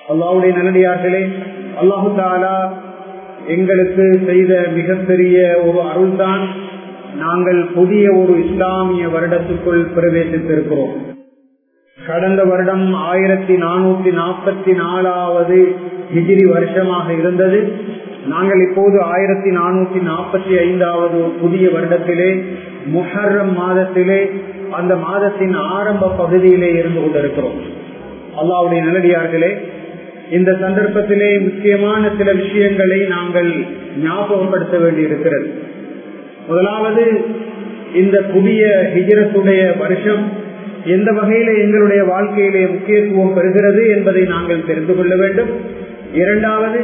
அல்லாவுடைய நல்லடியார்களே அல்லாஹு தாலா எங்களுக்கு செய்த மிகப்பெரிய ஒரு அருள்தான் நாங்கள் புதிய ஒரு இஸ்லாமிய வருடத்துக்குள் பிரவேசித்திருக்கிறோம் கடந்த வருடம் ஆயிரத்தி நானூத்தி நாற்பத்தி நாலாவது ஹிஜிரி வருஷமாக இருந்தது நாங்கள் இப்போது ஆயிரத்தி நானூத்தி நாற்பத்தி ஐந்தாவது புதிய வருடத்திலே முஹர்ரம் மாதத்திலே அந்த மாதத்தின் ஆரம்ப பகுதியிலே இருந்து கொண்டிருக்கிறோம் அல்லாவுடைய நல்லடியார்களே இந்த சந்தர்ப்பத்திலே முக்கியமான சில விஷயங்களை நாங்கள் ஞாபகப்படுத்த வேண்டி இருக்கிறது முதலாவது இந்த புதிய ஹிஜரத்துடைய வருஷம் எந்த வகையில எங்களுடைய வாழ்க்கையிலே முக்கியத்துவம் பெறுகிறது என்பதை நாங்கள் தெரிந்து கொள்ள வேண்டும் இரண்டாவது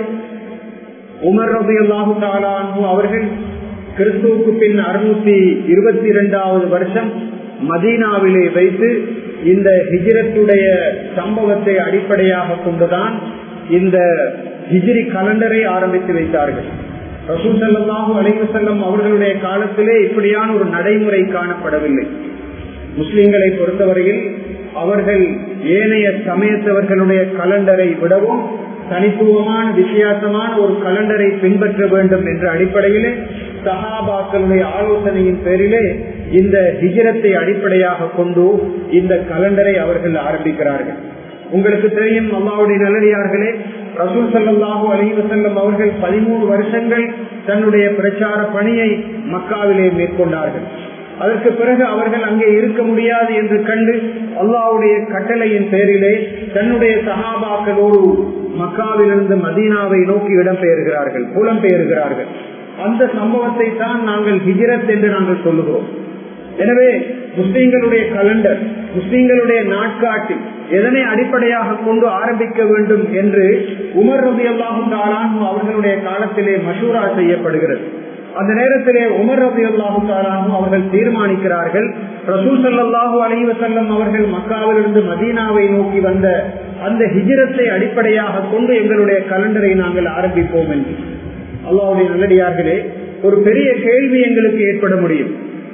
உமர் ரபி அல்லாஹு தாலானு அவர்கள் கிறிஸ்துவுக்கு பின் அறுநூத்தி இருபத்தி இரண்டாவது வருஷம் மதீனாவிலே வைத்து இந்த ஹிஜரத்துடைய சம்பவத்தை அடிப்படையாக கொண்டுதான் இந்த ஹிஜிரி கலண்டரை ஆரம்பித்து வைத்தார்கள் ரசூல் சல்லாஹூ அலைவசல்லம் அவர்களுடைய காலத்திலே இப்படியான ஒரு நடைமுறை காணப்படவில்லை முஸ்லிம்களை பொறுத்தவரையில் அவர்கள் ஏனைய சமயத்தவர்களுடைய கலண்டரை விடவும் தனித்துவமான வித்தியாசமான ஒரு கலண்டரை பின்பற்ற வேண்டும் என்ற அடிப்படையிலே சஹாபாக்களுடைய ஆலோசனையின் பேரிலே இந்த ஹிஜரத்தை அடிப்படையாக கொண்டு இந்த கலண்டரை அவர்கள் ஆரம்பிக்கிறார்கள் உங்களுக்கு தெரியும் அல்லாவுடைய நல்லடியார்களே ரசூல் சல்லாஹூ அலிவசல்லம் அவர்கள் பதிமூணு வருஷங்கள் தன்னுடைய பிரச்சார பணியை மக்காவிலே மேற்கொண்டார்கள் அதற்கு பிறகு அவர்கள் அங்கே இருக்க முடியாது என்று கண்டு அல்லாவுடைய கட்டளையின் பேரிலே தன்னுடைய சகாபாக்களோடு மக்காவிலிருந்து மதீனாவை நோக்கி இடம்பெயர்கிறார்கள் புலம்பெயர்கிறார்கள் அந்த சம்பவத்தை தான் நாங்கள் ஹிஜரத் என்று நாங்கள் சொல்லுகிறோம் எனவே முஸ்லீம்களுடைய கலண்டர் முஸ்லீம்களுடைய நாட்காட்டி எதனை அடிப்படையாக கொண்டு ஆரம்பிக்க வேண்டும் என்று உமர் ரபி அல்லாஹும் அவர்களுடைய காலத்திலே மசூரா செய்யப்படுகிறது அந்த நேரத்திலே உமர் ரபி அல்லாஹும் அவர்கள் தீர்மானிக்கிறார்கள் ரசூல் சல்லாஹூ அலைவசல்லம் அவர்கள் மக்காவிலிருந்து மதீனாவை நோக்கி வந்த அந்த ஹிஜரத்தை அடிப்படையாக கொண்டு எங்களுடைய கலண்டரை நாங்கள் ஆரம்பிப்போம் என்று அல்லாவுடைய நல்லடியார்களே ஒரு பெரிய கேள்வி எங்களுக்கு ஏற்பட முடியும்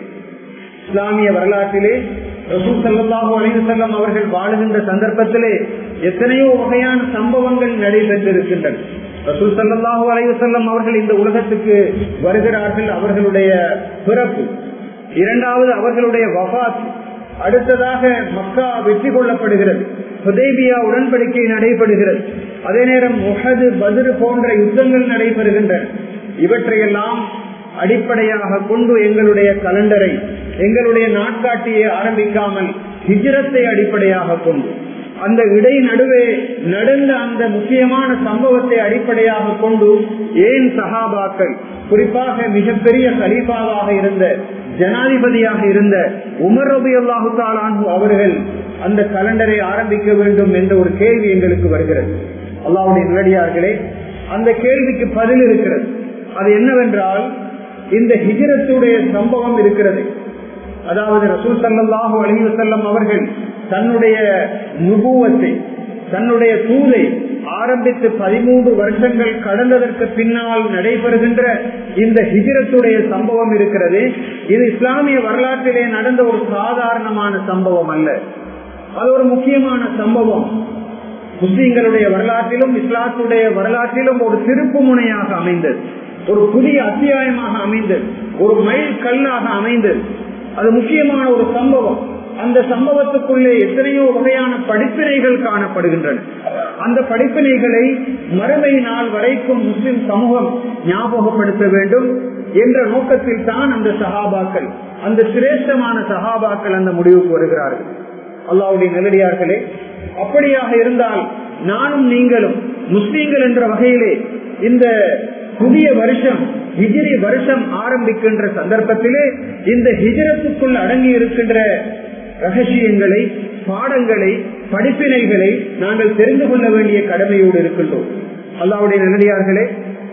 இஸ்லாமிய வரலாற்றிலே ரசூல் சல்லாஹூ அலிவசல்லம் அவர்கள் வாழுகின்ற சந்தர்ப்பத்திலே எத்தனையோ வகையான சம்பவங்கள் நடைபெற்றிருக்கின்றன ரசூல் சல்லாஹூ அலைவசல்லம் அவர்கள் இந்த உலகத்துக்கு வருகிறார்கள் அவர்களுடைய பிறப்பு இரண்டாவது அவர்களுடைய வபாத் அடுத்ததாக மக்கா வெற்றி கொள்ளப்படுகிறது ஹுதேபியா உடன்படிக்கை நடைபெறுகிறது அதே நேரம் முகது பதிரு போன்ற யுத்தங்கள் நடைபெறுகின்றன இவற்றையெல்லாம் அடிப்படையாக கொண்டு எங்களுடைய கலண்டரை எங்களுடைய நாட்காட்டியை ஆரம்பிக்காமல் ஹிஜரத்தை அடிப்படையாக கொண்டு அந்த இடை நடுவே நடந்த அந்த முக்கியமான சம்பவத்தை அடிப்படையாக கொண்டு ஏன் சஹாபாக்கள் குறிப்பாக மிகப்பெரிய கலீஃபாவாக இருந்த ஜனாதிபதியாக இருந்த உமர் ரபி அல்லாஹு தாலானு அவர்கள் அந்த கலண்டரை ஆரம்பிக்க வேண்டும் என்ற ஒரு கேள்வி எங்களுக்கு வருகிறது அல்லாவுடைய நிலடியார்களே அந்த கேள்விக்கு பதில் இருக்கிறது அது என்னவென்றால் இந்த ஹிஜரத்துடைய சம்பவம் இருக்கிறது அதாவது ரசூல் சல்லாஹூ அலிவசல்லம் அவர்கள் தன்னுடைய நுபுவத்தை தன்னுடைய தூதை ஆரம்பித்து பதிமூன்று வருஷங்கள் கடந்ததற்கு பின்னால் நடைபெறுகின்ற இந்த ஹிஜரத்துடைய சம்பவம் இருக்கிறது இது இஸ்லாமிய வரலாற்றிலே நடந்த ஒரு சாதாரணமான சம்பவம் அல்ல அது ஒரு முக்கியமான சம்பவம் முஸ்லீம்களுடைய வரலாற்றிலும் இஸ்லாத்துடைய வரலாற்றிலும் ஒரு திருப்பு முனையாக அமைந்தது ஒரு புதிய அத்தியாயமாக அமைந்தது ஒரு மைல் கல்லாக அமைந்தது அது முக்கியமான ஒரு சம்பவம் அந்த சம்பவத்துக்குள்ளே எத்தனையோ வகையான படிப்பினைகள் காணப்படுகின்றன அந்த படிப்பினைகளை மறுமை நாள் வரைக்கும் முஸ்லிம் சமூகம் ஞாபகப்படுத்த வேண்டும் என்ற நோக்கத்தில் தான் அந்த சகாபாக்கள் அந்த சிரேஷ்டமான சகாபாக்கள் அந்த முடிவுக்கு வருகிறார்கள் அல்லாவுடைய நெல்லடியார்களே அப்படியாக இருந்தால் நானும் நீங்களும் முஸ்லீம்கள் என்ற வகையிலே இந்த புதிய வருஷம் ஹிஜிரி வருஷம் ஆரம்பிக்கின்ற சந்தர்ப்பத்திலே இந்த ஹிஜரத்துக்குள் அடங்கி இருக்கின்ற ரகசியங்களை பாடங்களை படிப்பினைகளை நாங்கள் தெரிந்து கொள்ள வேண்டிய கடமையோடு இருக்கின்றோம் அல்லாவுடைய நல்லடியார்களே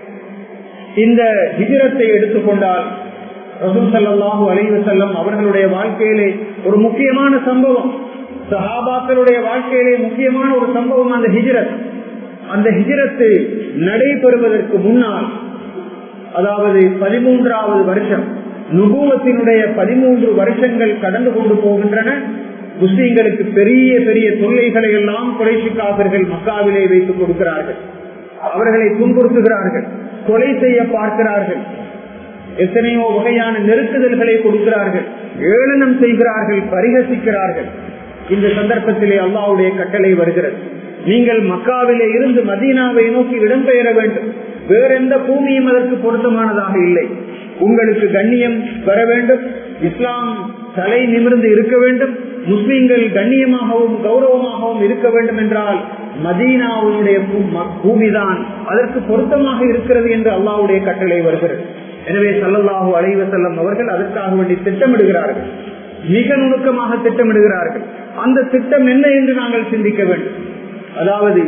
இந்த ஹிஜரத்தை எடுத்துக்கொண்டால் ரசூல் சல்லாஹூ அலைவசல்லம் அவர்களுடைய வாழ்க்கையிலே ஒரு முக்கியமான சம்பவம் சஹாபாக்களுடைய வாழ்க்கையிலே முக்கியமான ஒரு சம்பவம் அந்த ஹிஜரத் அந்த ஹிஜரத்து நடைபெறுவதற்கு முன்னால் அதாவது பதிமூன்றாவது வருஷம் நுபூவத்தினுடைய பதிமூன்று வருஷங்கள் கடந்து கொண்டு போகின்றன முஸ்லீம்களுக்கு பெரிய பெரிய தொல்லைகளை எல்லாம் குறைசி காப்பர்கள் மக்காவிலே வைத்துக் கொடுக்கிறார்கள் அவர்களை துன்புறுத்துகிறார்கள் கொலை செய்ய பார்க்கிறார்கள் எத்தனையோ வகையான நெருக்குதல்களை கொடுக்கிறார்கள் ஏளனம் செய்கிறார்கள் பரிகசிக்கிறார்கள் இந்த சந்தர்ப்பத்திலே அல்லாவுடைய கட்டளை வருகிறது நீங்கள் மக்காவிலே இருந்து மதீனாவை நோக்கி இடம்பெயர வேண்டும் வேற எந்த பூமியும் அதற்கு பொருத்தமானதாக இல்லை உங்களுக்கு கண்ணியம் வர வேண்டும் இஸ்லாம் தலை நிமிர்ந்து இருக்க வேண்டும் முஸ்லிம்கள் கண்ணியமாகவும் கௌரவமாகவும் இருக்க வேண்டும் என்றால் மதீனாவுடைய பூமிதான் அதற்கு பொருத்தமாக இருக்கிறது என்று அல்லாவுடைய கட்டளை வருகிறது எனவே சல்லல்லாஹு அலைவ செல்லம் அவர்கள் அதற்காக வேண்டி திட்டமிடுகிறார்கள் மிக நுணுக்கமாக திட்டமிடுகிறார்கள் அந்த திட்டம் என்ன என்று நாங்கள் சிந்திக்க வேண்டும் அதாவது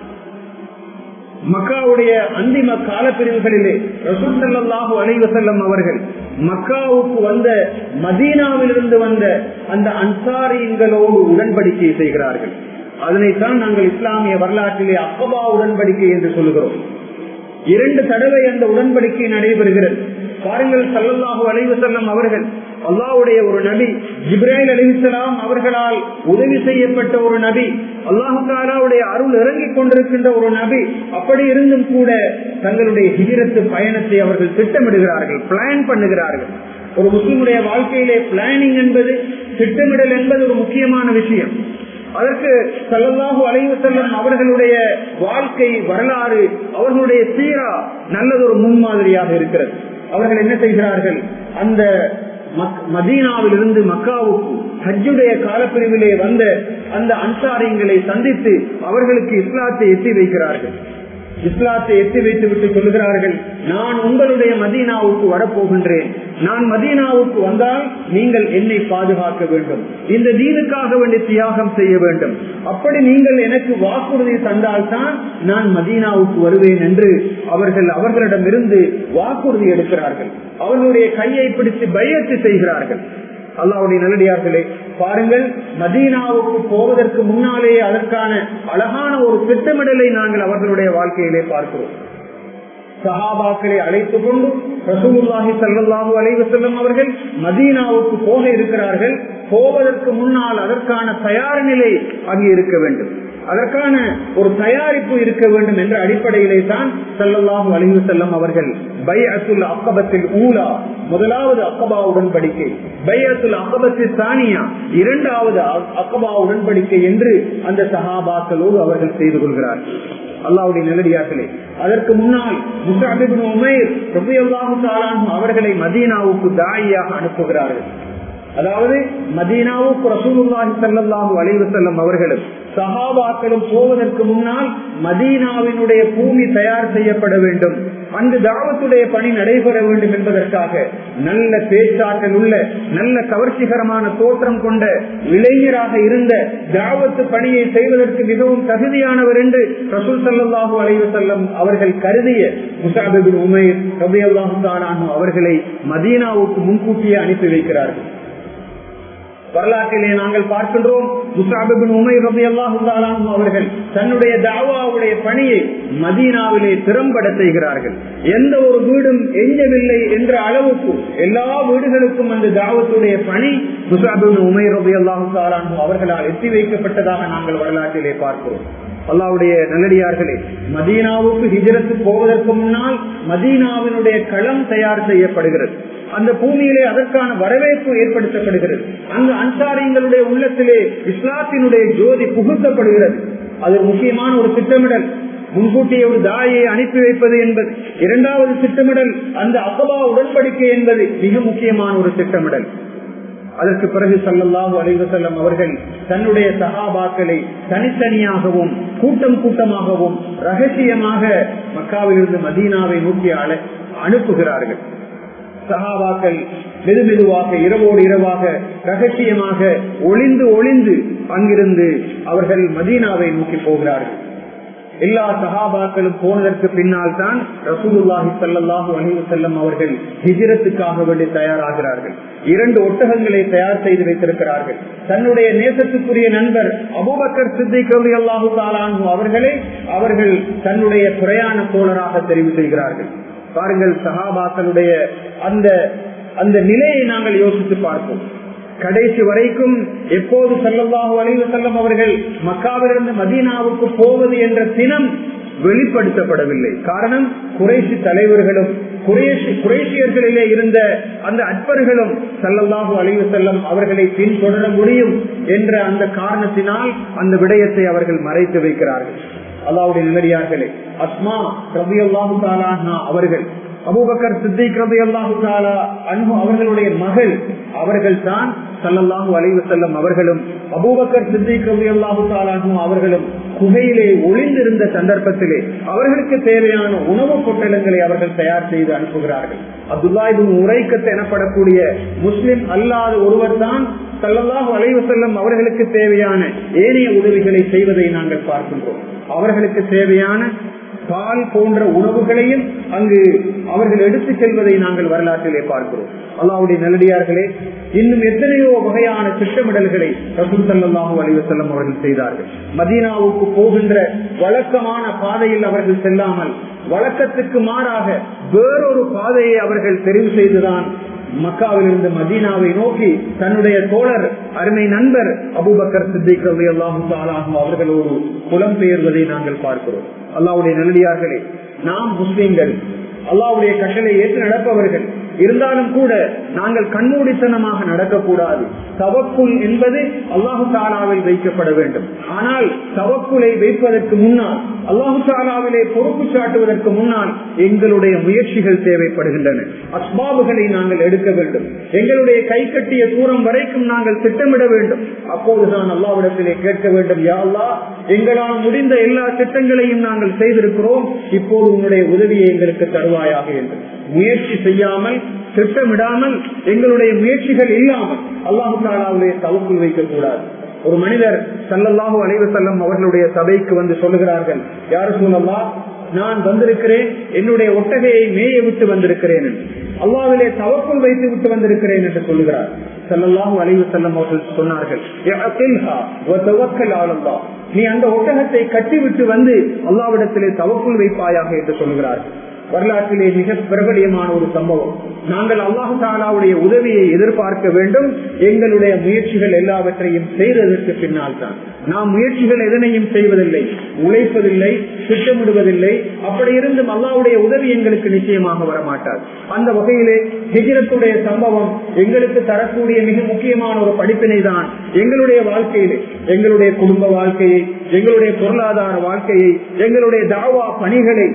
மக்காவுடைய அந்திம காலப்பிரிவுகளிலே ரசூல் சல்லாஹு அலைவ செல்லம் அவர்கள் மக்காவுக்கு வந்த மதீனாவிலிருந்து வந்த அந்த அன்சாரிங்களோடு உடன்படிக்கை செய்கிறார்கள் அதனைத்தான் நாங்கள் இஸ்லாமிய வரலாற்றிலே அக்கபா உடன்படிக்கை என்று சொல்லுகிறோம் இரண்டு தடவை அந்த உடன்படிக்கை நடைபெறுகிறது பாருங்கள் சல்லல்லாஹு அலைவு செல்லம் அவர்கள் அல்லாவுடைய ஒரு நபி ஜிப்ராஹில் அலிசலாம் அவர்களால் உதவி செய்யப்பட்ட ஒரு நபி அல்லாஹு தாலாவுடைய அருள் இறங்கிக் கொண்டிருக்கின்ற ஒரு நபி அப்படி இருந்தும் கூட தங்களுடைய ஹிஜரத்து பயணத்தை அவர்கள் திட்டமிடுகிறார்கள் பிளான் பண்ணுகிறார்கள் ஒரு முஸ்லிமுடைய வாழ்க்கையிலே பிளானிங் என்பது திட்டமிடல் என்பது ஒரு முக்கியமான விஷயம் அதற்கு சல்லல்லாஹு அலைவு செல்லும் அவர்களுடைய வாழ்க்கை வரலாறு அவர்களுடைய சீரா நல்லதொரு முன்மாதிரியாக இருக்கிறது அவர்கள் என்ன செய்கிறார்கள் அந்த மதீனாவில் இருந்து மக்காவுக்கு ஹஜ்ஜுடைய காலப்பிரிவிலே வந்த அந்த அன்சாரியங்களை சந்தித்து அவர்களுக்கு இஸ்லாத்தை எத்தி வைக்கிறார்கள் இஸ்லாத்தை எத்தி வைத்து விட்டு சொல்கிறார்கள் நான் உங்களுடைய மதீனாவுக்கு வரப்போகின்றேன் நான் மதீனாவுக்கு வந்தால் நீங்கள் என்னை பாதுகாக்க வேண்டும் இந்த தீனுக்காக வேண்டி தியாகம் செய்ய வேண்டும் அப்படி நீங்கள் எனக்கு வாக்குறுதி தந்தால்தான் நான் மதீனாவுக்கு வருவேன் என்று அவர்கள் அவர்களிடமிருந்து வாக்குறுதி எடுக்கிறார்கள் அவர்களுடைய கையை பிடித்து பயத்து செய்கிறார்கள் அல்லாவுடைய நல்லடியார்களே பாருங்கள் மதீனாவுக்கு போவதற்கு முன்னாலே அதற்கான அழகான ஒரு திட்டமிடலை நாங்கள் அவர்களுடைய வாழ்க்கையிலே பார்க்கிறோம் சஹாபாக்களை அழைத்துக் கொண்டு ரசூலுல்லாஹி சல்லாஹூ அலைவு செல்லும் அவர்கள் மதீனாவுக்கு போக இருக்கிறார்கள் போவதற்கு முன்னால் அதற்கான தயார் நிலை அங்கே இருக்க வேண்டும் அதற்கான ஒரு தயாரிப்பு இருக்க வேண்டும் என்ற அடிப்படையிலே தான் செல்லல்லாஹு அழிவு செல்லம் அவர்கள் பை அத்துல் அக்கபத்தில் ஊலா முதலாவது அக்கபா உடன்படிக்கை பை அத்துல் அக்கபத்தில் சானியா இரண்டாவது அக்கபா உடன்படிக்கை என்று அந்த சஹாபாக்களோடு அவர்கள் செய்து கொள்கிறார்கள் அல்லாவுடைய நிலடியார்களே அதற்கு முன்னால் முசாபிபின் உமேர் அவர்களை மதீனாவுக்கு தாயாக அனுப்புகிறார்கள் அதாவது மதீனாவுக்கு ரசூலுல்லாஹி ஸல்லல்லாஹு அலைஹி வஸல்லம் அவர்களும் சஹாபாக்களும் போவதற்கு முன்னால் மதீனாவினுடைய பூமி தயார் செய்யப்பட வேண்டும் அங்கு தாவத்துடைய பணி நடைபெற வேண்டும் என்பதற்காக நல்ல பேச்சாற்றல் உள்ள நல்ல கவர்ச்சிகரமான தோற்றம் கொண்ட இளைஞராக இருந்த தாவத்து பணியை செய்வதற்கு மிகவும் தகுதியானவர் என்று ரசூல் சல்லாஹூ அலைவு செல்லம் அவர்கள் கருதிய முசாபிபின் உமேர் ரபி அல்லாஹு அவர்களை மதீனாவுக்கு முன்கூட்டியே அனுப்பி வைக்கிறார்கள் வரலாற்றிலே நாங்கள் பார்க்கின்றோம் முசாபிபின் உமை ரபி அல்லாஹு அவர்கள் தன்னுடைய தாவாவுடைய பணியை மதீனாவிலே திறம்பட செய்கிறார்கள் எந்த ஒரு வீடும் எஞ்சவில்லை என்ற அளவுக்கு எல்லா வீடுகளுக்கும் அந்த தாவத்துடைய பணி முசாபிபின் உமை ரபி அல்லாஹு அவர்களால் எத்தி வைக்கப்பட்டதாக நாங்கள் வரலாற்றிலே பார்க்கிறோம் அல்லாவுடைய நல்லடியார்களே மதீனாவுக்கு ஹிஜரத்து போவதற்கு முன்னால் மதீனாவினுடைய களம் தயார் செய்யப்படுகிறது அந்த பூமியிலே அதற்கான வரவேற்பு ஏற்படுத்தப்படுகிறது அந்த அன்சாரியங்களுடைய உள்ளத்திலே இஸ்லாத்தினுடைய ஜோதி புகுத்தப்படுகிறது அது முக்கியமான ஒரு திட்டமிடல் முன்கூட்டிய ஒரு தாயை அனுப்பி வைப்பது என்பது இரண்டாவது திட்டமிடல் அந்த அகபா உடன்படிக்கை என்பது மிக முக்கியமான ஒரு திட்டமிடல் அதற்கு பிறகு சல்லல்லாஹு அலைவசல்லம் அவர்கள் தன்னுடைய சகாபாக்களை தனித்தனியாகவும் கூட்டம் கூட்டமாகவும் ரகசியமாக மக்காவிலிருந்து மதீனாவை நோக்கி அனுப்புகிறார்கள் சகாபாக்கள் மெது மெதுவாக இரவோடு இரவாக ரகசியமாக ஒளிந்து ஒளிந்து அங்கிருந்து அவர்கள் மதீனாவை நோக்கி போகிறார்கள் எல்லா சகாபாக்களும் போனதற்கு பின்னால் தான் ரசூலுல்லாஹி சல்லாஹூ அணிவு செல்லம் அவர்கள் ஹிஜிரத்துக்காக வேண்டி தயாராகிறார்கள் இரண்டு ஒட்டகங்களை தயார் செய்து வைத்திருக்கிறார்கள் தன்னுடைய நேசத்துக்குரிய நண்பர் அபுபக்கர் சித்திக் ரவி அல்லாஹு தாலானு அவர்களே அவர்கள் தன்னுடைய பிரயாண தோழராக தெரிவு செய்கிறார்கள் பாருங்கள் சகாபாக்களுடைய அந்த அந்த நிலையை நாங்கள் யோசித்து பார்ப்போம் கடைசி வரைக்கும் எப்போது செல்லல்லாஹு அலைவ செல்லம் அவர்கள் மக்காவிலிருந்து மதீனாவுக்கு போவது என்ற தினம் வெளிப்படுத்தப்படவில்லை காரணம் குறைசி தலைவர்களும் குறைசி குறைசியர்களிலே இருந்த அந்த அற்பர்களும் சல்லல்லாஹு அலைவு செல்லம் அவர்களை பின்தொடர முடியும் என்ற அந்த காரணத்தினால் அந்த விடயத்தை அவர்கள் மறைத்து வைக்கிறார்கள் அல்லாவுடைய நிம்மதியார்களே அஸ்மா ரபி அல்லாஹு அவர்கள் அபூபக்கர் சித்திக் ரபி அல்லாஹு தாலா அன்பு அவர்களுடைய மகள் அவர்கள் தான் சல்லல்லாஹு அலைவு செல்லம் அவர்களும் அபூபக்கர் சித்திக் ரபி அல்லாஹு தாலாகும் அவர்களும் குகையிலே ஒளிந்திருந்த சந்தர்ப்பத்திலே அவர்களுக்கு தேவையான உணவுப் பொட்டலங்களை அவர்கள் தயார் செய்து அனுப்புகிறார்கள் அப்துல்லாஹிபு உரைக்கத்து எனப்படக்கூடிய முஸ்லிம் அல்லாத ஒருவர் தான் சல்லல்லாஹு அலைவு செல்லம் அவர்களுக்கு தேவையான ஏனைய உதவிகளை செய்வதை நாங்கள் பார்க்கின்றோம் அவர்களுக்கு தேவையான பால் போன்ற உணவுகளையும் அங்கு அவர்கள் எடுத்துச் செல்வதை நாங்கள் வரலாற்றிலே பார்க்கிறோம் அல்லாவுடைய நல்லடியார்களே இன்னும் எத்தனையோ வகையான திட்டமிடல்களை ரசூல் சல்லாஹூ அலிவசல்லம் அவர்கள் செய்தார்கள் மதீனாவுக்கு போகின்ற வழக்கமான பாதையில் அவர்கள் செல்லாமல் வழக்கத்துக்கு மாறாக வேறொரு பாதையை அவர்கள் தெரிவு செய்துதான் மக்காவிலிருந்து மதீனாவை நோக்கி தன்னுடைய தோழர் அருமை நண்பர் அபுபக்கர் சித்திக் ரவி அல்லாஹும் அவர்களோடு புலம்பெயர்வதை நாங்கள் பார்க்கிறோம் அல்லாவுடைய நல்லடியார்களே நாம் முஸ்லிம்கள் அல்லாவுடைய கட்டளை ஏற்று நடப்பவர்கள் இருந்தாலும் கூட நாங்கள் கண்மூடித்தனமாக நடக்கக்கூடாது தவக்குள் என்பது அல்லாஹு தாலாவில் வைக்கப்பட வேண்டும் ஆனால் தவக்குலை வைப்பதற்கு முன்னால் அல்லாஹு தாலாவிலே பொறுப்பு சாட்டுவதற்கு முன்னால் எங்களுடைய முயற்சிகள் தேவைப்படுகின்றன அஸ்பாபுகளை நாங்கள் எடுக்க வேண்டும் எங்களுடைய கை கட்டிய தூரம் வரைக்கும் நாங்கள் திட்டமிட வேண்டும் அப்போதுதான் அல்லாவிடத்திலே கேட்க வேண்டும் யா அல்லா எங்களால் முடிந்த எல்லா திட்டங்களையும் நாங்கள் செய்திருக்கிறோம் இப்போது உன்னுடைய உதவியை எங்களுக்கு தருவாயாக என்று முயற்சி செய்யாமல் திட்டமிடாமல் எங்களுடைய முயற்சிகள் இல்லாமல் அல்லாஹு தாலாவுடைய தவக்குள் வைக்கக்கூடாது ஒரு மனிதர் சல்லல்லாஹு அலைவு செல்லம் அவர்களுடைய சபைக்கு வந்து சொல்லுகிறார்கள் யாரு சொல்லல்லா நான் வந்திருக்கிறேன் என்னுடைய ஒட்டகையை மேய விட்டு வந்திருக்கிறேன் அல்லாவிலே தவக்குள் வைத்து விட்டு வந்திருக்கிறேன் என்று சொல்லுகிறார் சல்லல்லாஹு அலைவு செல்லம் அவர்கள் சொன்னார்கள் நீ அந்த ஒட்டகத்தை கட்டிவிட்டு வந்து அல்லாவிடத்திலே தவக்குள் வைப்பாயாக என்று சொல்கிறார்கள் வரலாற்றிலே மிக பிரபலியமான ஒரு சம்பவம் நாங்கள் அல்லாஹு தாலாவுடைய உதவியை எதிர்பார்க்க வேண்டும் எங்களுடைய முயற்சிகள் எல்லாவற்றையும் செய்ததற்கு பின்னால் தான் நாம் முயற்சிகள் எதனையும் செய்வதில்லை உழைப்பதில்லை திட்டமிடுவதில்லை அப்படி இருந்தும் அல்லாவுடைய உதவி எங்களுக்கு நிச்சயமாக வரமாட்டார் அந்த வகையிலே ஹிஜரத்துடைய சம்பவம் எங்களுக்கு தரக்கூடிய மிக முக்கியமான ஒரு படிப்பினை தான் எங்களுடைய வாழ்க்கையிலே எங்களுடைய குடும்ப வாழ்க்கையை எங்களுடைய பொருளாதார வாழ்க்கையை எங்களுடைய தாவா பணிகளை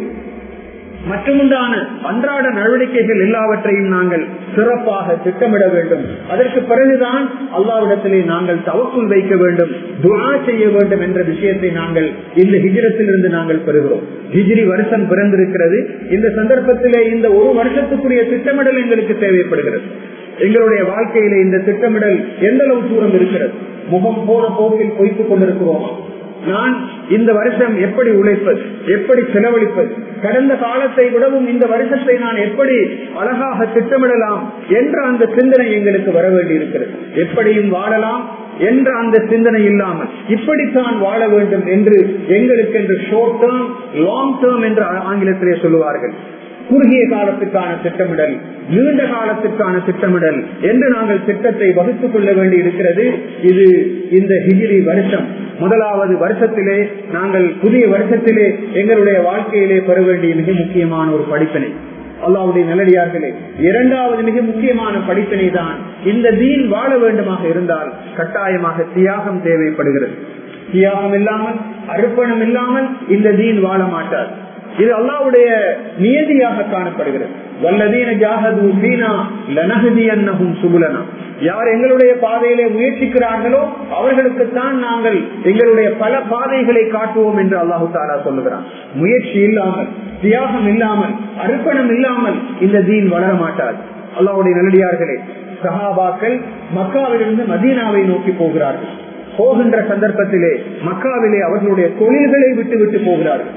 மற்றுமுண்டான அன்றாட நடவடிக்கைகள் எல்லாவற்றையும் நாங்கள் சிறப்பாக திட்டமிட வேண்டும் அதற்கு பிறகுதான் அல்லாவிடத்திலே நாங்கள் தவக்குள் வைக்க வேண்டும் துவா செய்ய வேண்டும் என்ற விஷயத்தை நாங்கள் இந்த ஹிஜரத்திலிருந்து நாங்கள் பெறுகிறோம் ஹிஜிரி வருஷம் பிறந்திருக்கிறது இந்த சந்தர்ப்பத்திலே இந்த ஒரு வருஷத்துக்குரிய திட்டமிடல் எங்களுக்கு தேவைப்படுகிறது எங்களுடைய வாழ்க்கையில இந்த திட்டமிடல் எந்த அளவு தூரம் இருக்கிறது முகம் போன போக்கில் பொய்த்துக் கொண்டிருக்கிறோமா நான் இந்த வருஷம் எப்படி உழைப்பது எப்படி செலவழிப்பது கடந்த காலத்தை விடவும் இந்த வருஷத்தை நான் எப்படி அழகாக திட்டமிடலாம் என்ற அந்த சிந்தனை எங்களுக்கு வர வேண்டி இருக்கிறது எப்படியும் வாழலாம் என்ற அந்த சிந்தனை இல்லாமல் இப்படித்தான் வாழ வேண்டும் என்று எங்களுக்கு என்று ஷோர்ட் டேர்ம் லாங் டேர்ம் என்று ஆங்கிலத்திலே சொல்லுவார்கள் குறுகிய காலத்துக்கான திட்டமிடல் நீண்ட காலத்துக்கான திட்டமிடல் என்று நாங்கள் திட்டத்தை வகுத்துக் கொள்ள வேண்டி இருக்கிறது இது இந்த ஹிஜிரி வருஷம் முதலாவது வருஷத்திலே நாங்கள் புதிய வருஷத்திலே எங்களுடைய வாழ்க்கையிலே பெற வேண்டிய மிக முக்கியமான ஒரு படிப்பினை அல்லாவுடைய நல்லடியார்களே இரண்டாவது மிக முக்கியமான படிப்பினை தான் இந்த தீன் வாழ வேண்டுமாக இருந்தால் கட்டாயமாக தியாகம் தேவைப்படுகிறது தியாகம் இல்லாமல் அர்ப்பணம் இல்லாமல் இந்த தீன் வாழ மாட்டார் இது அல்லாவுடைய நியதியாக காணப்படுகிறது வல்லதீன ஜாகது சீனா லனகதி அன்னகும் சுகுலனா யார் எங்களுடைய பாதையிலே முயற்சிக்கிறார்களோ அவர்களுக்குத்தான் நாங்கள் எங்களுடைய பல பாதைகளை காட்டுவோம் என்று அல்லாஹு தாலா சொல்லுகிறான் முயற்சி இல்லாமல் தியாகம் இல்லாமல் அர்ப்பணம் இல்லாமல் இந்த தீன் வளர மாட்டார் அல்லாவுடைய நல்லடியார்களே சஹாபாக்கள் மக்காவிலிருந்து மதீனாவை நோக்கி போகிறார்கள் போகின்ற சந்தர்ப்பத்திலே மக்காவிலே அவர்களுடைய தொழில்களை விட்டு விட்டு போகிறார்கள்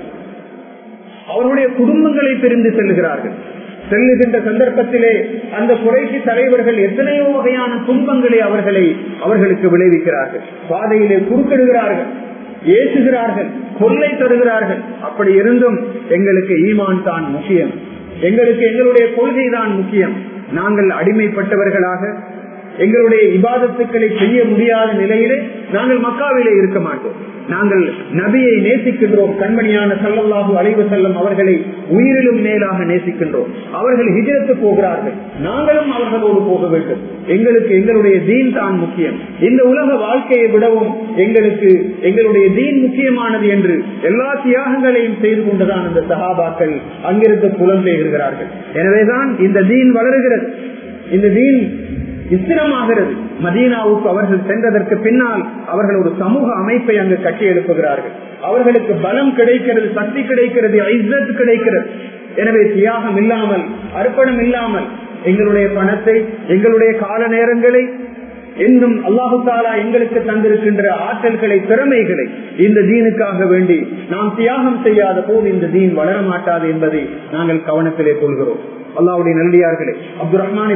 அவருடைய குடும்பங்களை பிரிந்து செல்லுகிறார்கள் செல்லுகின்ற சந்தர்ப்பத்திலே அந்த குறைசி தலைவர்கள் எத்தனையோ வகையான துன்பங்களை அவர்களை அவர்களுக்கு விளைவிக்கிறார்கள் பாதையிலே குறுக்கிடுகிறார்கள் ஏசுகிறார்கள் கொள்ளை தருகிறார்கள் அப்படி இருந்தும் எங்களுக்கு ஈமான் தான் முக்கியம் எங்களுக்கு எங்களுடைய கொள்கை தான் முக்கியம் நாங்கள் அடிமைப்பட்டவர்களாக எங்களுடைய இபாதத்துக்களை செய்ய முடியாத நிலையிலே நாங்கள் மக்காவிலே இருக்க மாட்டோம் நாங்கள் நபியை நேசிக்கின்றோம் கண்மணியான சல்லல்லாஹு அலைவு செல்லம் அவர்களை உயிரிலும் மேலாக நேசிக்கின்றோம் அவர்கள் ஹிஜரத்து போகிறார்கள் நாங்களும் அவர்களோடு போக வேண்டும் எங்களுக்கு எங்களுடைய தீன் தான் முக்கியம் இந்த உலக வாழ்க்கையை விடவும் எங்களுக்கு எங்களுடைய தீன் முக்கியமானது என்று எல்லா தியாகங்களையும் செய்து கொண்டுதான் அந்த சகாபாக்கள் அங்கிருந்து புலம்பெயர்கிறார்கள் எனவேதான் இந்த தீன் வளருகிறது இந்த தீன் இஸ்திரமாகிறது மதீனாவுக்கு அவர்கள் சென்றதற்கு பின்னால் அவர்கள் ஒரு சமூக அமைப்பை அங்கு கட்டி எழுப்புகிறார்கள் அவர்களுக்கு பலம் கிடைக்கிறது சக்தி கிடைக்கிறது ஐசத் கிடைக்கிறது எனவே தியாகம் இல்லாமல் அர்ப்பணம் இல்லாமல் எங்களுடைய பணத்தை எங்களுடைய கால நேரங்களை என்றும் அல்லாஹு தாலா எங்களுக்கு தந்திருக்கின்ற ஆற்றல்களை திறமைகளை இந்த தீனுக்காக வேண்டி நாம் தியாகம் செய்யாத போது இந்த தீன் வளர மாட்டாது என்பதை நாங்கள் கவனத்திலே கொள்கிறோம் அல்லாவுடைய நல்லியார்களே அப்துல் ரஹ்மான்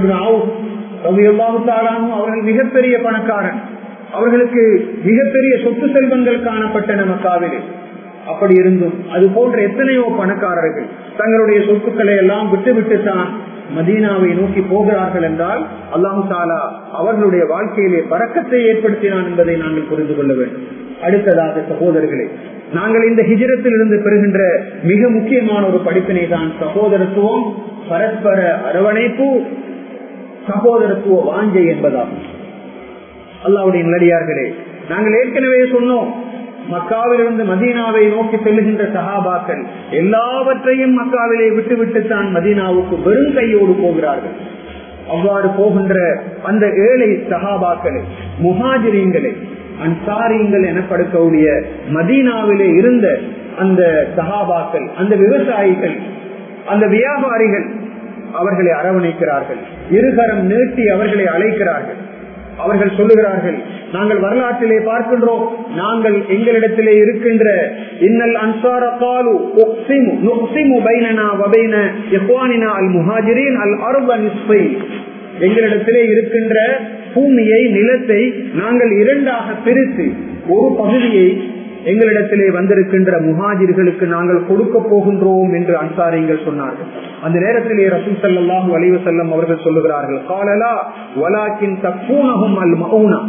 அவர்கள் மிகப்பெரிய பணக்காரன் அவர்களுக்கு மிகப்பெரிய சொத்து செல்வங்கள் காணப்பட்டன மக்காவிலே அப்படி இருந்தும் அது போன்ற எத்தனையோ பணக்காரர்கள் தங்களுடைய சொத்துக்களை எல்லாம் விட்டுவிட்டு தான் மதீனாவை நோக்கி போகிறார்கள் என்றால் அல்லாஹு தாலா அவர்களுடைய வாழ்க்கையிலே பறக்கத்தை ஏற்படுத்தினான் என்பதை நாங்கள் புரிந்து கொள்ள வேண்டும் அடுத்ததாக சகோதரர்களே நாங்கள் இந்த ஹிஜரத்தில் இருந்து பெறுகின்ற மிக முக்கியமான ஒரு படிப்பினை தான் சகோதரத்துவம் பரஸ்பர அரவணைப்பு சகோதரத்துவ வாஞ்சை என்பதாகும் அல்லாவுடைய நல்லடியார்களே நாங்கள் ஏற்கனவே சொன்னோம் மக்காவிலிருந்து மதீனாவை நோக்கி செல்லுகின்ற சகாபாக்கள் எல்லாவற்றையும் மக்காவிலே விட்டுவிட்டு தான் மதீனாவுக்கு வெறும் கையோடு போகிறார்கள் அவ்வாறு போகின்ற அந்த ஏழை சகாபாக்களை முகாஜிரியங்களை அன்சாரியங்கள் எனப்படக்கூடிய மதீனாவிலே இருந்த அந்த சகாபாக்கள் அந்த விவசாயிகள் அந்த வியாபாரிகள் அவர்களை அரவணைக்கிறார்கள் இருகரம் நீட்டி அவர்களை அழைக்கிறார்கள் அவர்கள் சொல்லுகிறார்கள் நாங்கள் வரலாற்றிலே பார்க்கின்றோம் நாங்கள் எங்களிடத்திலே இருக்கின்ற இன்னல் அன்சார காலு பைனனா வபைன இஹ்வானினா அல் முஹாஜிரின் அல் அருப நிஸ்பை எங்களிடத்திலே இருக்கின்ற பூமியை நிலத்தை நாங்கள் இரண்டாக பிரித்து ஒரு பகுதியை எங்களிடத்திலே வந்திருக்கின்ற முஹாஜிர்களுக்கு நாங்கள் கொடுக்க போகின்றோம் என்று அன்சாரிங்கள் சொன்னார்கள் அந்த நேரத்திலே ரசூல் சல்லாஹூ அலைவ செல்லம் அவர்கள் சொல்லுகிறார்கள் காலலா வலாக்கின் தப்பூனகும் அல் மவுனா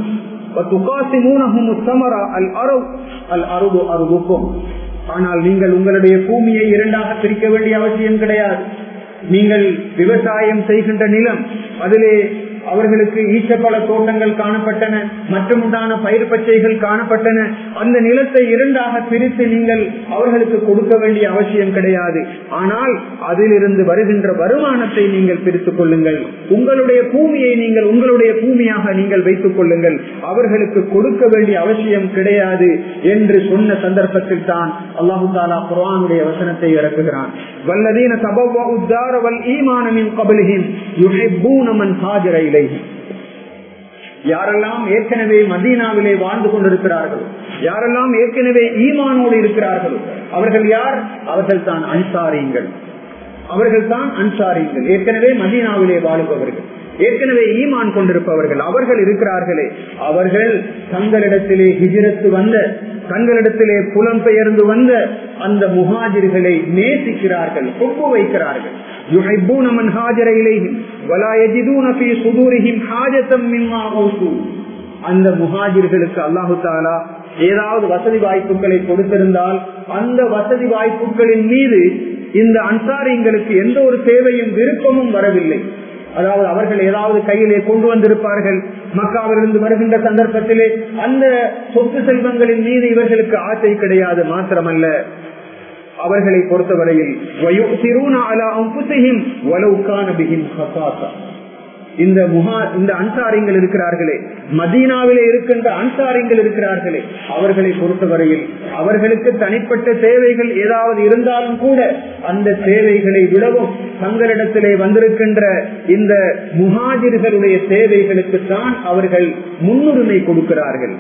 ஆனால் நீங்கள் உங்களுடைய பூமியை இரண்டாக பிரிக்க வேண்டிய அவசியம் கிடையாது நீங்கள் விவசாயம் செய்கின்ற நிலம் அதிலே அவர்களுக்கு ஈச்சப்பழ தோட்டங்கள் காணப்பட்டன மற்றுமுண்டான பயிர் பச்சைகள் காணப்பட்டன அந்த நிலத்தை இரண்டாக பிரித்து நீங்கள் அவர்களுக்கு கொடுக்க வேண்டிய அவசியம் கிடையாது ஆனால் அதிலிருந்து வருகின்ற வருமானத்தை நீங்கள் பிரித்துக் கொள்ளுங்கள் உங்களுடைய பூமியை நீங்கள் உங்களுடைய பூமியாக நீங்கள் வைத்துக் கொள்ளுங்கள் அவர்களுக்கு கொடுக்க வேண்டிய அவசியம் கிடையாது என்று சொன்ன சந்தர்ப்பத்தில் தான் அல்லாஹு தாலா குரானுடைய வசனத்தை இறக்குகிறான் வல்லதீன சபவ உத்தார வல் ஈமானமின் கபலிஹின் யுஹிப்பூன மன் ஹாஜர இலைஹி யாரெல்லாம் ஏற்கனவே மதீனாவிலே வாழ்ந்து கொண்டிருக்கிறார்களோ யாரெல்லாம் ஏற்கனவே ஈமானோடு இருக்கிறார்களோ அவர்கள் யார் அவர்கள் தான் அன்சாரிங்கள் அவர்கள் தான் அன்சாரிங்கள் ஏற்கனவே மதீனாவிலே வாழுபவர்கள் ஏற்கனவே ஈமான் கொண்டிருப்பவர்கள் அவர்கள் இருக்கிறார்களே அவர்கள் தங்களிடத்திலே ஹிஜிரத்து வந்த தங்களிடத்திலே புலம்பெயர்ந்து வந்த அந்த முகாஜிர்களை நேசிக்கிறார்கள் ஒப்பு வைக்கிறார்கள் يحبون من هاجر إليهم ولا يجدون في صدورهم حاجة مما أوتوا அந்த முஹாஜிர்களுக்கு அல்லாஹு தாலா ஏதாவது வசதி வாய்ப்புகளை கொடுத்திருந்தால் அந்த வசதி வாய்ப்புகளின் மீது இந்த அன்சாரிங்களுக்கு எந்த ஒரு தேவையும் விருப்பமும் வரவில்லை அதாவது அவர்கள் ஏதாவது கையிலே கொண்டு வந்திருப்பார்கள் மக்காவிலிருந்து வருகின்ற சந்தர்ப்பத்திலே அந்த சொத்து செல்வங்களின் மீது இவர்களுக்கு ஆசை கிடையாது மாத்திரமல்ல அவர்களை பொறுத்தவரையில் இந்த முகா இந்த அன்சாரிங்கள் இருக்கிறார்களே மதீனாவிலே இருக்கின்ற அன்சாரிங்கள் இருக்கிறார்களே அவர்களை பொறுத்தவரையில் அவர்களுக்கு தனிப்பட்ட தேவைகள் ஏதாவது இருந்தாலும் கூட அந்த தேவைகளை விடவும் தங்களிடத்திலே வந்திருக்கின்ற இந்த முகாஜிர்களுடைய தேவைகளுக்கு தான் அவர்கள் முன்னுரிமை கொடுக்கிறார்கள்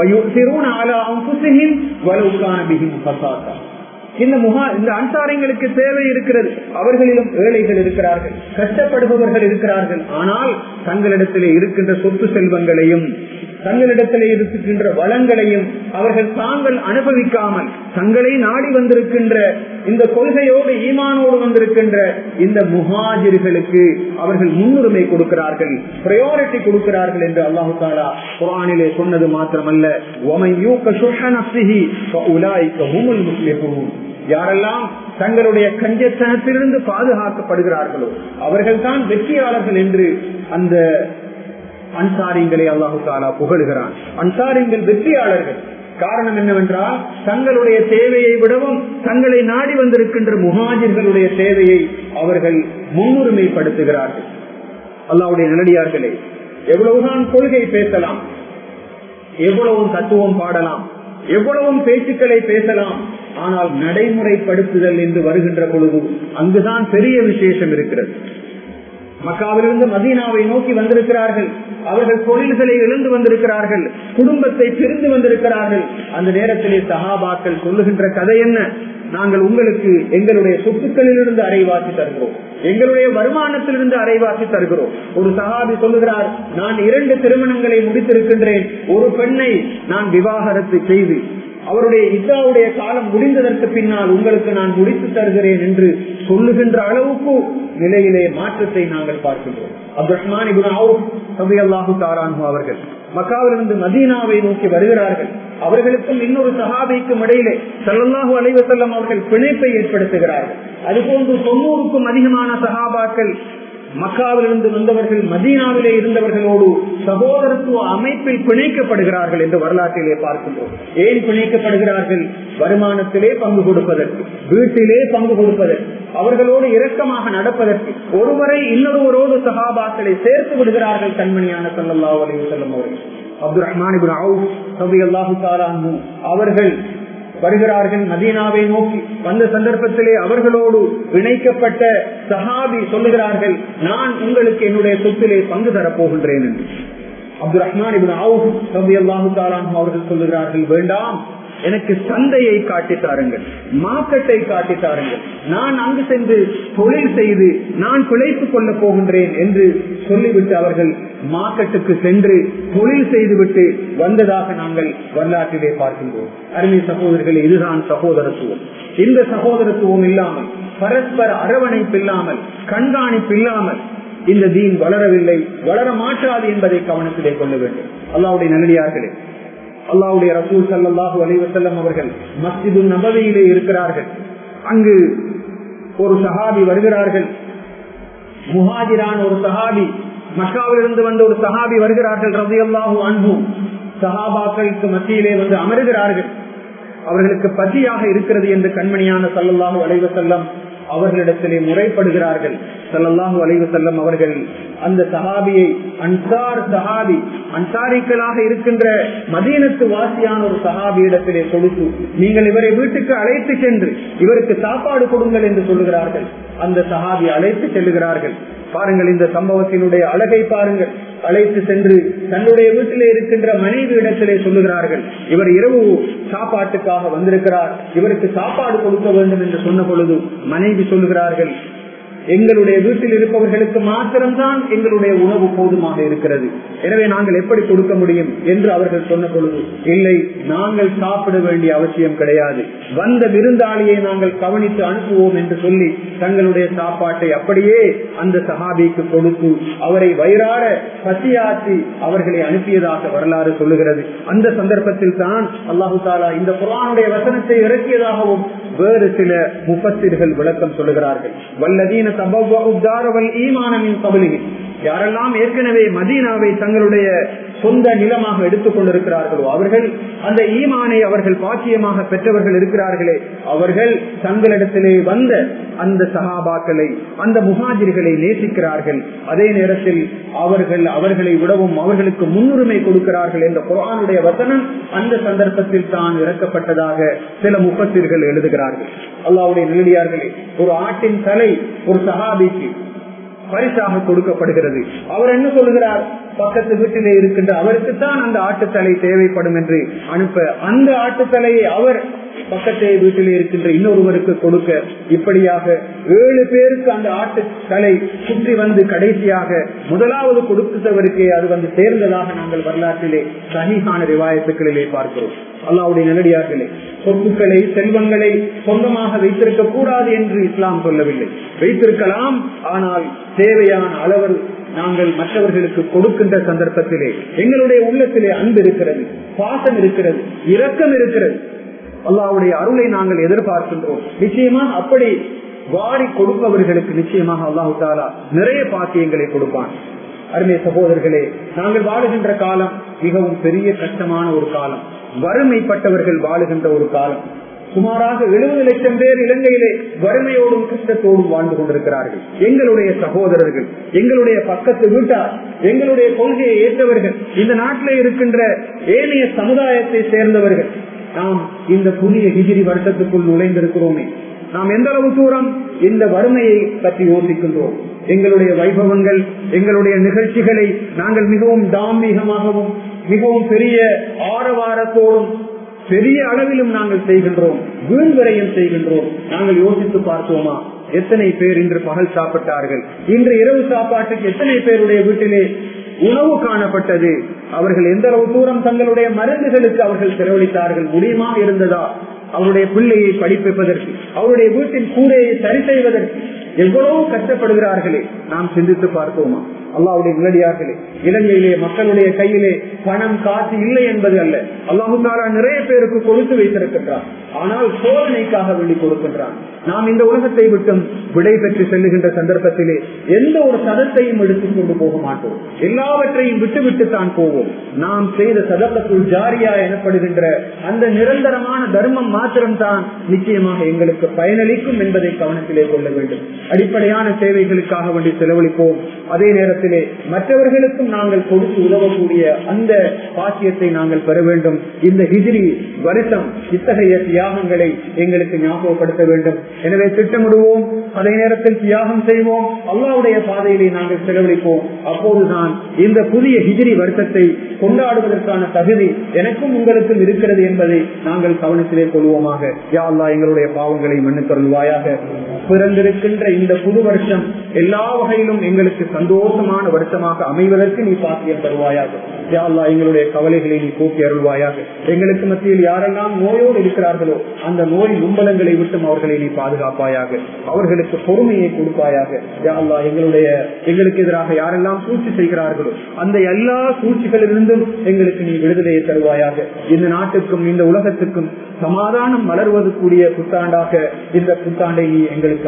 இந்த முகா இந்த அன்சாரிங்களுக்கு தேவை இருக்கிறது அவர்களிலும் ஏழைகள் இருக்கிறார்கள் கஷ்டப்படுபவர்கள் இருக்கிறார்கள் ஆனால் தங்களிடத்திலே இருக்கின்ற சொத்து செல்வங்களையும் தங்களிடத்திலே இருக்கின்ற வளங்களையும் அவர்கள் தாங்கள் அனுபவிக்காமல் தங்களை நாடி வந்திருக்கின்ற இந்த கொள்கையோடு ஈமானோடு வந்திருக்கின்ற இந்த முஹாஜிர்களுக்கு அவர்கள் முன்னுரிமை கொடுக்கிறார்கள் பிரையாரிட்டி கொடுக்கிறார்கள் என்று அல்லாஹு தாலா குரானிலே சொன்னது மாத்திரமல்ல யாரெல்லாம் தங்களுடைய கஞ்சத்தனத்திலிருந்து பாதுகாக்கப்படுகிறார்களோ அவர்கள் தான் வெற்றியாளர்கள் என்று அந்த அன்சாரிங்களை அல்லாஹு தாலா புகழுகிறான் அன்சாரிங்கள் வெற்றியாளர்கள் காரணம் என்னவென்றால் தங்களுடைய தேவையை விடவும் தங்களை நாடி வந்திருக்கின்ற முகாஜிர்களுடைய தேவையை அவர்கள் முன்னுரிமைப்படுத்துகிறார்கள் அல்லாவுடைய நிலடியார்களே எவ்வளவுதான் கொள்கை பேசலாம் எவ்வளவும் தத்துவம் பாடலாம் எவ்வளவும் பேச்சுக்களை பேசலாம் ஆனால் நடைமுறைப்படுத்துதல் என்று வருகின்ற பொழுது அங்குதான் பெரிய விசேஷம் இருக்கிறது மக்காவிலிருந்து மதீனாவை நோக்கி வந்திருக்கிறார்கள் அவர்கள் தொழில்களை இழந்து வந்திருக்கிறார்கள் குடும்பத்தை பிரிந்து வந்திருக்கிறார்கள் அந்த நேரத்திலே சகாபாக்கள் சொல்லுகின்ற கதை என்ன நாங்கள் உங்களுக்கு எங்களுடைய சொத்துக்களிலிருந்து அரைவாசி தருகிறோம் எங்களுடைய வருமானத்திலிருந்து அரைவாசி தருகிறோம் ஒரு சகாபி சொல்லுகிறார் நான் இரண்டு திருமணங்களை முடித்திருக்கின்றேன் ஒரு பெண்ணை நான் விவாகரத்து செய்து அவருடைய இதாவுடைய காலம் முடிந்ததற்கு பின்னால் உங்களுக்கு நான் முடித்து தருகிறேன் என்று சொல்லுகின்ற அளவுக்கு நிலையிலே மாற்றத்தை நாங்கள் பார்க்கின்றோம் அப்துல் அல்லாஹு தாரானு அவர்கள் மக்காவிலிருந்து மதீனாவை நோக்கி வருகிறார்கள் அவர்களுக்கும் இன்னொரு சகாபிக்கும் இடையிலே சல்லல்லாஹு அலைவசல்லம் அவர்கள் பிணைப்பை ஏற்படுத்துகிறார்கள் அதுபோன்று தொண்ணூறுக்கும் அதிகமான சகாபாக்கள் மக்காவிலிருந்து வந்தவர்கள் மதீனாவிலே இருந்தவர்களோடு சகோதரத்துவ அமைப்பில் பிணைக்கப்படுகிறார்கள் என்று வரலாற்றிலே பார்க்கின்றோம் ஏன் பிணைக்கப்படுகிறார்கள் வருமானத்திலே பங்கு கொடுப்பதற்கு வீட்டிலே பங்கு கொடுப்பதற்கு அவர்களோடு இரக்கமாக நடப்பதற்கு ஒருவரை இன்னொருவரோடு சகாபாக்களை சேர்த்து விடுகிறார்கள் கண்மணியான சல்லல்லா அலைவு செல்லும் அவர்கள் அப்துல் ரஹ்மான் அவர்கள் வருகிறார்கள் மதீனாவை நோக்கி வந்த சந்தர்ப்பத்திலே அவர்களோடு இணைக்கப்பட்ட சஹாபி சொல்லுகிறார்கள் நான் உங்களுக்கு என்னுடைய சொத்திலே பங்கு தரப்போகின்றேன் என்று அப்துல் ரஹ்மான் அவர்கள் சொல்லுகிறார்கள் வேண்டாம் எனக்கு சந்தையை காட்டி தாருங்கள் மார்க்கெட்டை காட்டி தாருங்கள் நான் அங்கு சென்று தொழில் செய்து நான் பிழைத்துக் கொள்ள போகின்றேன் என்று சொல்லிவிட்டு அவர்கள் மார்க்கெட்டுக்கு சென்று தொழில் செய்துவிட்டு வந்ததாக நாங்கள் வரலாற்றிலே பார்க்கின்றோம் அருமை சகோதரர்களே இதுதான் சகோதரத்துவம் இந்த சகோதரத்துவம் இல்லாமல் பரஸ்பர அரவணைப்பு இல்லாமல் கண்காணிப்பு இல்லாமல் இந்த தீன் வளரவில்லை வளர மாற்றாது என்பதை கவனத்திலே கொள்ள வேண்டும் அல்லாவுடைய நல்லடியார்களே அல்லாவுடைய ரசூல் சல்லாஹூ அலைவசல்லம் அவர்கள் மஸ்ஜிது நபவியிலே இருக்கிறார்கள் அங்கு ஒரு சஹாபி வருகிறார்கள் முஹாஜிரான ஒரு சஹாபி மக்காவிலிருந்து வந்த ஒரு சஹாபி வருகிறார்கள் ரவி அல்லாஹூ அன்பு சஹாபாக்களுக்கு மத்தியிலே வந்து அமருகிறார்கள் அவர்களுக்கு பசியாக இருக்கிறது என்று கண்மணியான சல்லல்லாஹு அலைவசல்லம் அவர்களிடத்திலே முறைப்படுகிறார்கள் சல்லல்லாஹு அலைவு செல்லம் அவர்கள் அந்த சஹாபியை அன்சார் சஹாபி அன்சாரிக்களாக இருக்கின்ற மதீனத்து வாசியான ஒரு சஹாபி இடத்திலே கொடுத்து நீங்கள் இவரை வீட்டுக்கு அழைத்து சென்று இவருக்கு சாப்பாடு கொடுங்கள் என்று சொல்லுகிறார்கள் அந்த சஹாபி அழைத்து செல்லுகிறார்கள் பாருங்கள் இந்த சம்பவத்தினுடைய அழகை பாருங்கள் அழைத்து சென்று தன்னுடைய வீட்டிலே இருக்கின்ற மனைவி இடத்திலே சொல்லுகிறார்கள் இவர் இரவு சாப்பாட்டுக்காக வந்திருக்கிறார் இவருக்கு சாப்பாடு கொடுக்க வேண்டும் என்று சொன்ன பொழுது மனைவி சொல்லுகிறார்கள் எங்களுடைய வீட்டில் இருப்பவர்களுக்கு மாத்திரம்தான் எங்களுடைய உணவு போதுமாக இருக்கிறது எனவே நாங்கள் எப்படி கொடுக்க முடியும் என்று அவர்கள் சொன்ன பொழுது இல்லை நாங்கள் சாப்பிட வேண்டிய அவசியம் கிடையாது வந்த விருந்தாளியை நாங்கள் கவனித்து அனுப்புவோம் என்று சொல்லி தங்களுடைய சாப்பாட்டை அப்படியே அந்த சஹாபிக்கு கொடுத்து அவரை வயிறார பசியாற்றி அவர்களை அனுப்பியதாக வரலாறு சொல்லுகிறது அந்த சந்தர்ப்பத்தில் தான் அல்லாஹு தாலா இந்த குரானுடைய வசனத்தை இறக்கியதாகவும் வேறு சில முப்பத்திர்கள் விளக்கம் சொல்லுகிறார்கள் வல்லதீன யாரெல்லாம் ஏற்கனவே மதீனாவை தங்களுடைய சொந்த நிலமாக எடுத்துக் கொண்டிருக்கிறார்களோ அவர்கள் அந்த ஈமானை அவர்கள் பாக்கியமாக பெற்றவர்கள் இருக்கிறார்களே அவர்கள் தங்களிடத்திலே வந்த அந்த சகாபாக்களை அந்த முகாஜிர்களை நேசிக்கிறார்கள் அதே நேரத்தில் அவர்கள் அவர்களை விடவும் அவர்களுக்கு முன்னுரிமை கொடுக்கிறார்கள் என்ற குரானுடைய வசனம் அந்த சந்தர்ப்பத்தில் தான் இறக்கப்பட்டதாக சில முப்பத்திர்கள் எழுதுகிறார்கள் அல்லாவுடைய நிலையார்களே ஒரு ஆட்டின் தலை ஒரு சகாபிக்கு பரிசாக கொடுக்கப்படுகிறது அவர் என்ன சொல்லுகிறார் பக்கத்து வீட்டிலே இருக்கின்ற அவருக்குத்தான் அந்த ஆட்டுத்தலை தேவைப்படும் என்று அனுப்ப அந்த ஆட்டுத்தலையை அவர் பக்கத்தே வீட்டிலே இருக்கின்ற இன்னொருவருக்கு கொடுக்க இப்படியாக ஏழு பேருக்கு அந்த ஆட்டு தலை சுற்றி வந்து கடைசியாக முதலாவது கொடுத்தவருக்கே அது வந்து சேர்ந்ததாக நாங்கள் வரலாற்றிலே சகிஹான ரிவாயத்துக்களிலே பார்க்கிறோம் அல்லாவுடைய நல்லடியார்களே சொத்துக்களை செல்வங்களை சொந்தமாக வைத்திருக்க கூடாது என்று இஸ்லாம் சொல்லவில்லை வைத்திருக்கலாம் ஆனால் தேவையான அளவு நாங்கள் மற்றவர்களுக்கு கொடுக்கின்ற சந்தர்ப்பத்திலே எங்களுடைய உள்ளத்திலே அன்பு இருக்கிறது பாசம் இருக்கிறது இரக்கம் இருக்கிறது அல்லாவுடைய அருளை நாங்கள் எதிர்பார்க்கின்றோம் நிச்சயமா அப்படி வாரி கொடுப்பவர்களுக்கு நிச்சயமாக அல்லாஹு தாலா நிறைய பாக்கியங்களை கொடுப்பான் அருமை சகோதரர்களே நாங்கள் வாழுகின்ற காலம் மிகவும் பெரிய கஷ்டமான ஒரு காலம் வறுமைப்பட்டவர்கள் வாழுகின்ற ஒரு காலம் சுமாராக எழுபது லட்சம் பேர் இலங்கையிலே வறுமையோடும் கஷ்டத்தோடும் வாழ்ந்து கொண்டிருக்கிறார்கள் எங்களுடைய சகோதரர்கள் எங்களுடைய பக்கத்து வீட்டார் எங்களுடைய கொள்கையை ஏற்றவர்கள் இந்த நாட்டிலே இருக்கின்ற ஏனைய சமுதாயத்தை சேர்ந்தவர்கள் நாம் இந்த புதிய ஹிஜிரி வருஷத்துக்குள் நுழைந்திருக்கிறோமே நாம் எந்த அளவு தூரம் இந்த வறுமையை பற்றி யோசிக்கின்றோம் எங்களுடைய வைபவங்கள் எங்களுடைய நிகழ்ச்சிகளை நாங்கள் மிகவும் தாம்பீகமாகவும் மிகவும் பெரிய ஆரவாரத்தோடும் பெரிய அளவிலும் நாங்கள் செய்கின்றோம் வீண் விரயம் செய்கின்றோம் நாங்கள் யோசித்து பார்த்தோமா எத்தனை பேர் இன்று பகல் சாப்பிட்டார்கள் இன்று இரவு சாப்பாட்டுக்கு எத்தனை பேருடைய வீட்டிலே உணவு காணப்பட்டது அவர்கள் எந்த அளவு தூரம் தங்களுடைய மருந்துகளுக்கு அவர்கள் செலவழித்தார்கள் முடியுமா இருந்ததா அவருடைய பிள்ளையை படிப்பிப்பதற்கு அவருடைய வீட்டின் கூரையை சரி செய்வதற்கு எவ்வளவு கஷ்டப்படுகிறார்களே நாம் சிந்தித்து பார்த்தோமா அல்லாவுடைய நிலடியார்களே இலங்கையிலே மக்களுடைய கையிலே பணம் காசு இல்லை என்பது அல்ல அல்லாஹு தாலா நிறைய பேருக்கு கொடுத்து வைத்திருக்கின்றார் ஆனால் சோதனைக்காக வேண்டி கொடுக்கின்றான் நாம் இந்த உலகத்தை விட்டும் விடை பெற்று செல்லுகின்ற சந்தர்ப்பத்திலே எந்த ஒரு சதத்தையும் எடுத்துக் கொண்டு போக மாட்டோம் எல்லாவற்றையும் விட்டுவிட்டு தான் போவோம் நாம் செய்த சதக்கத்துள் ஜாரியா எனப்படுகின்ற அந்த நிரந்தரமான தர்மம் மாத்திரம்தான் நிச்சயமாக எங்களுக்கு பயனளிக்கும் என்பதை கவனத்திலே கொள்ள வேண்டும் அடிப்படையான சேவைகளுக்காக வேண்டி செலவழிப்போம் அதே நேரத்திலே மற்றவர்களுக்கும் நாங்கள் கொடுத்து உதவக்கூடிய அந்த பாக்கியத்தை நாங்கள் பெற வேண்டும் இந்த ஹிஜிரி வருஷம் இத்தகைய தியாகங்களை எங்களுக்கு ஞாபகப்படுத்த வேண்டும் எனவே திட்டமிடுவோம் அதே நேரத்தில் தியாகம் செய்வோம் அல்லாவுடைய பாதையிலே நாங்கள் செலவழிப்போம் அப்போதுதான் இந்த புதிய ஹிஜிரி வருஷத்தை கொண்டாடுவதற்கான தகுதி எனக்கும் உங்களுக்கும் இருக்கிறது என்பதை நாங்கள் கவனத்திலே கொள்வோமாக யா அல்லா எங்களுடைய பாவங்களை மன்னித்தருள்வாயாக பிறந்திருக்கின்ற இந்த புது வருஷம் எல்லா வகையிலும் எங்களுக்கு சந்தோஷமான வருஷமாக அமைவதற்கு நீ பாக்கியம் தருவாயாக யா அல்லா எங்களுடைய கவலைகளை நீ போக்கி அருள்வாயாக எங்களுக்கு மத்தியில் யாரெல்லாம் நோயோடு இருக்கிறார்களோ அந்த நோய் நும்பலங்களை விட்டும் அவர்களை நீ பாதுகாப்பாயாக அவர்களுக்கு பொறுமையை கொடுப்பாயாக யா அல்லா எங்களுடைய எங்களுக்கு எதிராக யாரெல்லாம் சூழ்ச்சி செய்கிறார்களோ அந்த எல்லா சூழ்ச்சிகளிலிருந்தும் எங்களுக்கு நீ விடுதலையை தருவாயாக இந்த நாட்டுக்கும் இந்த உலகத்துக்கும் சமாதானம் மலர்வது கூடிய புத்தாண்டாக இந்த புத்தாண்டை நீ எங்களுக்கு